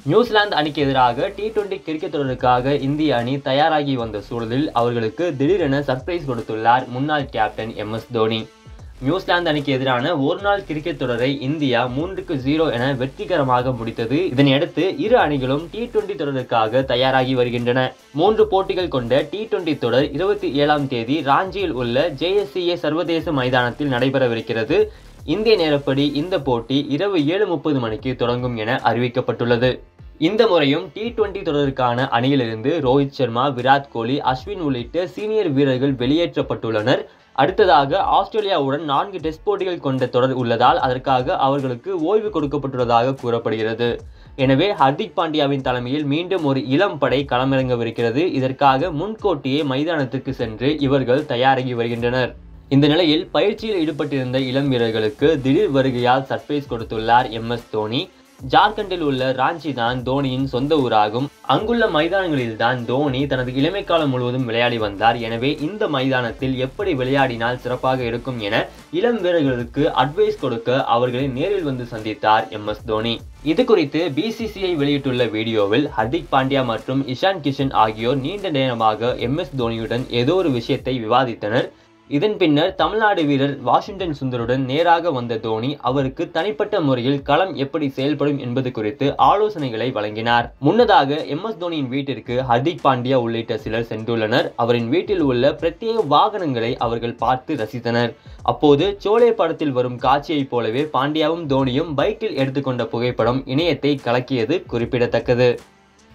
New Zealand அணிக்கு எதிராக T twenty cricket தொடருக்காக இந்திய அணி தயாராகி வந்த சூழலில் அவர்களுக்கு திடீரென சர்ப்ரைஸ் கொடுத்துள்ளார் முன்னாள் captain M S Dhoni New Zealand அணிக்கு எதிரான ஒரு நாள் கிரிக்கெட் தொடரை இந்தியா மூன்றுக்கு ஜீரோ என வெற்றிகரமாக முடித்தது இதனையடுத்து இரு அணிகளும் டி டுவெண்டி தொடருக்காக தயாராகி வருகின்றன மூன்று போட்டிகள் கொண்ட டி டுவெண்டி தொடர் இருபத்தி ஏழாம் தேதி ராஞ்சியில் உள்ள ஜேஎஸ்சிஏ சர்வதேச மைதானத்தில் நடைபெறவிருக்கிறது இந்திய நேரப்படி இந்த போட்டி இரவு ஏழு முப்பது மணிக்கு தொடங்கும் என அறிவிக்கப்பட்டுள்ளது இந்த முறையும் டி டுவெண்டி தொடருக்கான அணியிலிருந்து ரோஹித் சர்மா விராட் கோலி அஸ்வின் உள்ளிட்ட சீனியர் வீரர்கள் வெளியேற்றப்பட்டுள்ளனர் அடுத்ததாக ஆஸ்திரேலியாவுடன் நான்கு டெஸ்ட் போட்டிகள் கொண்ட தொடர் உள்ளதால் அதற்காக அவர்களுக்கு ஓய்வு கொடுக்கப்பட்டுள்ளதாக கூறப்படுகிறது எனவே ஹர்திக் பாண்டியாவின் தலைமையில் மீண்டும் ஒரு இளம் படை களமிறங்கவிருக்கிறது இதற்காக முன்கூட்டியே மைதானத்துக்கு சென்று இவர்கள் தயாராகி வருகின்றனர் இந்த நிலையில் பயிற்சியில் ஈடுபட்டிருந்த இளம் வீரர்களுக்கு திடீர் வருகையால் சர்ப்ரைஸ் கொடுத்துள்ளார் எம் எஸ் தோனி ஜார்க்கண்டில் உள்ள ராஞ்சி தான் தோனியின் சொந்த ஊராகும் அங்குள்ள மைதானங்களில் தான் தோனி தனது இளமை காலம் முழுவதும் விளையாடி வந்தார் எனவே இந்த மைதானத்தில் எப்படி விளையாடினால் சிறப்பாக இருக்கும் என இளம் வீரர்களுக்கு அட்வைஸ் கொடுக்க அவர்களை நேரில் வந்து சந்தித்தார் எம் எஸ் தோனி இது குறித்து பிசிசிஐ வெளியிட்டுள்ள வீடியோவில் ஹர்திக் பாண்டியா மற்றும் இஷான் கிஷன் ஆகியோர் நீண்ட நேரமாக எம் எஸ் தோனியுடன் ஏதோ ஒரு விஷயத்தை விவாதித்தனர் இதன் பின்னர் தமிழ்நாடு வீரர் வாஷிங்டன் சுந்தருடன் நேராக வந்த தோனி அவருக்கு தனிப்பட்ட முறையில் களம் எப்படி செயல்படும் என்பது குறித்து ஆலோசனைகளை வழங்கினார் முன்னதாக எம் எஸ் தோனியின் வீட்டிற்கு ஹர்திக் பாண்டியா உள்ளிட்ட சிலர் சென்றுள்ளனர் அவரின் வீட்டில் உள்ள பிரத்யேக வாகனங்களை அவர்கள் பார்த்து ரசித்தனர் அப்போது சோலே படத்தில் வரும் காட்சியைப் போலவே பாண்டியாவும் தோனியும் பைக்கில் எடுத்துக்கொண்ட புகைப்படம் இணையத்தை கலக்கியது குறிப்பிடத்தக்கது